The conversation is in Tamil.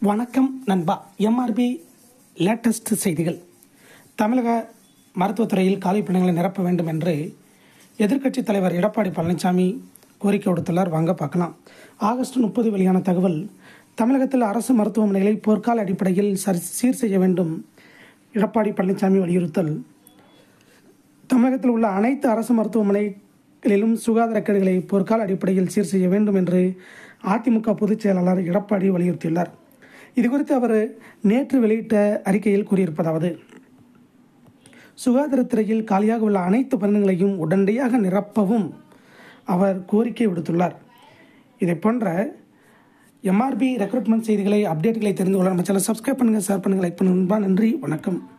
வணக்கம் நண்பா எம்ஆர்பி லேட்டஸ்ட் செய்திகள் தமிழக மருத்துவத்துறையில் காலி பணிகளை நிரப்ப வேண்டும் என்று எதிர்க்கட்சித் தலைவர் எடப்பாடி பழனிசாமி கோரிக்கை விடுத்துள்ளார் வாங்க பார்க்கலாம் ஆகஸ்ட் முப்பது வெளியான தகவல் தமிழகத்தில் அரசு மருத்துவமனைகளை போர்க்கால அடிப்படையில் சரி சீர் செய்ய வேண்டும் எடப்பாடி பழனிசாமி வலியுறுத்தல் தமிழகத்தில் உள்ள அனைத்து அரசு மருத்துவமனைகளிலும் சுகாதாரக்கேடுகளை போர்க்கால அடிப்படையில் சீர் செய்ய வேண்டும் என்று அதிமுக பொதுச் செயலாளர் எடப்பாடி வலியுறுத்தியுள்ளார் இதுகுறித்து அவர் நேற்று வெளியிட்ட அறிக்கையில் கூறியிருப்பதாவது சுகாதாரத்துறையில் காலியாக உள்ள அனைத்து பணிகளையும் உடனடியாக நிரப்பவும் அவர் கோரிக்கை விடுத்துள்ளார் இதை போன்ற எம்ஆர்பி ரெக்ரூட்மெண்ட் செய்திகளை அப்டேட்களை தெரிந்து கொள்ள நம்ம சேனல் சப்ஸ்கிரைப் பண்ணுங்கள் ஷேர் பண்ணுங்கள் லைக் பண்ணுங்கள் நன்றி வணக்கம்